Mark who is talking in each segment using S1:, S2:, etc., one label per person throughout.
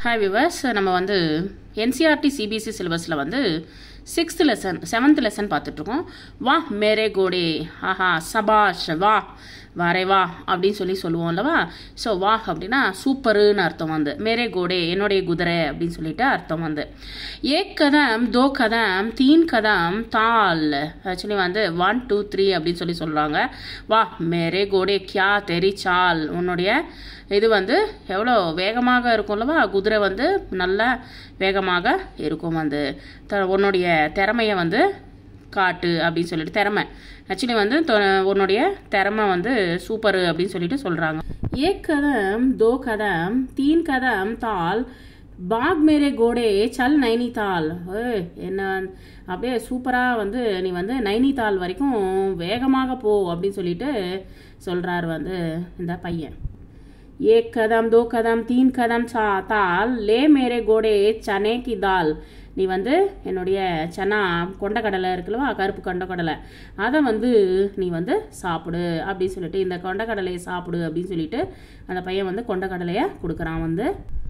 S1: hi viewers நம்ம வந்து NCERT CBSE சிலபஸில் வந்து சிக்ஸ்த் லெசன் செவன்த் லெசன் பார்த்துட்ருக்கோம் வா மேரே கோடே ஆஹா சபாஷ் வா வாரே வா அப்படின்னு சொல்லி சொல்லுவோம் அல்லவா ஸோ வா அப்படின்னா சூப்பருன்னு அர்த்தம் வந்து மேரே கோடே என்னுடைய குதிரை அப்படின்னு சொல்லிட்டு அர்த்தம் வந்து ஏக் கதம் தோ கதம் தீன் கதம் தால் ஆக்சுவலி வந்து ஒன் டூ த்ரீ அப்படின்னு சொல்லி சொல்கிறாங்க வா மேரே கோடே கியா தெரி சால் உன்னுடைய இது வந்து எவ்வளோ வேகமாக இருக்கும்லவா குதிரை வந்து நல்லா வேகமாக இருக்கும் வந்து த உன்னுடைய திறமையை வந்து காட்டு அப்படின்னு சொல்லிட்டு திறமை ஆக்சுவலி வந்து தொ- உன்னுடைய திறமை வந்து சூப்பரு அப்படின்னு சொல்லிட்டு சொல்கிறாங்க ஏக் கதம் தோ கதம் தீன் கதம் தால் பாக் மேரே கோடே சல் நைனிதால் ஏய், என்ன வந்து- அப்படியே சூப்பராக வந்து நீ வந்து நைனிதால் வரைக்கும் வேகமாக போ அப்படின்னு சொல்லிட்டு சொல்கிறாரு வந்து இந்த பையன் एक कदम दो कदम तीन कदम सा தால் லே மேரே கோடே சனே கி தால் நீ வந்து என்னுடைய சனா கொண்டக்கடலை இருக்குல்லவா கருப்பு கொண்டக்கடலை அதை வந்து நீ வந்து சாப்பிடு அப்படின்னு சொல்லிட்டு இந்த கொண்டக்கடலையை சாப்பிடு அப்படின்னு சொல்லிட்டு அந்த பையன் வந்து கொண்டக்கடலையை கொடுக்குறான் வந்து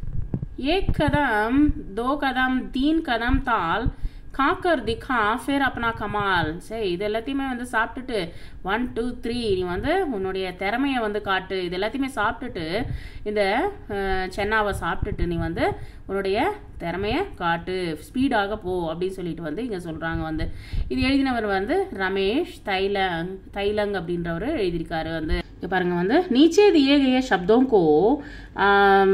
S1: एक कदम दो कदम तीन कदम தால் காக்கர் திக்கா ஃபேர் அப்னா கமால் சரி இது எல்லாத்தையுமே வந்து சாப்பிட்டுட்டு ஒன் டூ த்ரீ நீ வந்து உன்னுடைய திறமையை வந்து காட்டு இது எல்லாத்தையுமே சாப்பிட்டுட்டு இந்த அஹ், சென்னாவை சாப்பிட்டுட்டு நீ வந்து உன்னுடைய திறமையை காட்டு ஸ்பீடாக போ அப்படின்னு சொல்லிட்டு வந்து இங்கே சொல்கிறாங்க வந்து இது எழுதினவர் வந்து ரமேஷ் தைலங் தைலங் அப்படின்றவர் எழுதியிருக்காரு வந்து இங்க பாருங்க வந்து நீச்சே दिए गए शब्दों को आम,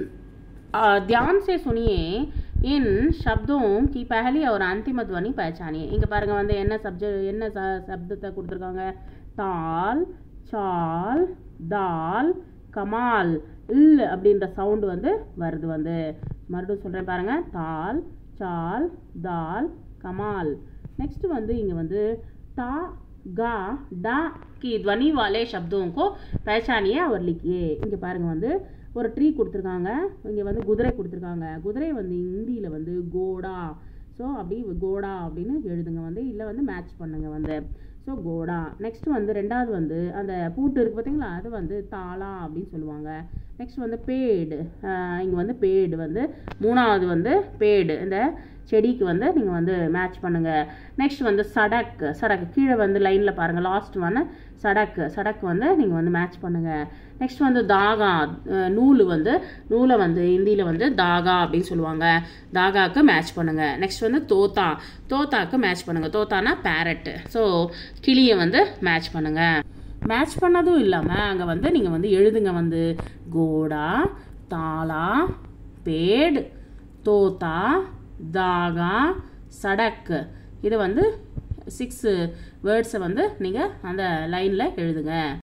S1: आ, ध्यान से सुनिए इन शब्दों की पहली और अंतिम ध्वनि पहचानिए இங்க பாருங்க வந்து என்ன சப்ஜெக்ட் என்ன ச- சப்தத்தை கொடுத்துருக்காங்க தால் சால் தால் கமால் இல் அப்படின்ற சவுண்ட் வந்து வருது வந்து மறுபடியும் சொல்றேன் பாருங்க தால் சால் தால் கமால் நெக்ஸ்ட் வந்து இங்க வந்து தா गा डा की ध्वनि वाले शब्दों को पहचानिए और लिखिए இங்க பாருங்க வந்து ஒரு ட்ரீ கொடுத்துருக்காங்க இங்க வந்து குதிரை கொடுத்துருக்காங்க குதிரை வந்து ஹிந்தியில வந்து கோடா ஸோ அப்படி கோடா அப்படின்னு எழுதுங்க வந்து இல்லை வந்து மேட்ச் பண்ணுங்க வந்து ஸோ கோடா நெக்ஸ்ட் வந்து ரெண்டாவது வந்து அந்த பூட்டு இருக்கு பார்த்தீங்களா அது வந்து தாளா அப்படின்னு சொல்லுவாங்க நெக்ஸ்ட் வந்து பேடு இங்கே வந்து பேடு வந்து மூணாவது வந்து பேடு இந்த செடிக்கு வந்து நீங்கள் வந்து மேட்ச் பண்ணுங்கள் நெக்ஸ்ட் வந்து சடக் சடக் கீழே வந்து லைனில் பாருங்கள் லாஸ்ட் வந்து சடக் சடக் வந்து நீங்கள் வந்து மேட்ச் பண்ணுங்கள் நெக்ஸ்ட் வந்து தாகா அஹ், நூல் வந்து நூலை வந்து ஹிந்தியில் வந்து தாகா அப்படின்னு சொல்லுவாங்க தாகாக்கு மேட்ச் பண்ணுங்கள் நெக்ஸ்ட் வந்து தோத்தா தோத்தாக்கு மேட்ச் பண்ணுங்கள் தோத்தானா பேரட்டு ஸோ கிளியை வந்து மேட்ச் பண்ணுங்கள் மேட்ச் பண்ணதும் இல்லாமல் அங்கே வந்து நீங்கள் வந்து எழுதுங்க வந்து கோடா தாளா பேடு தோத்தா தாகா சடக் இது வந்து சிக்ஸ் வேர்ட்ஸை வந்து நீங்கள் அந்த லைனில் எழுதுங்க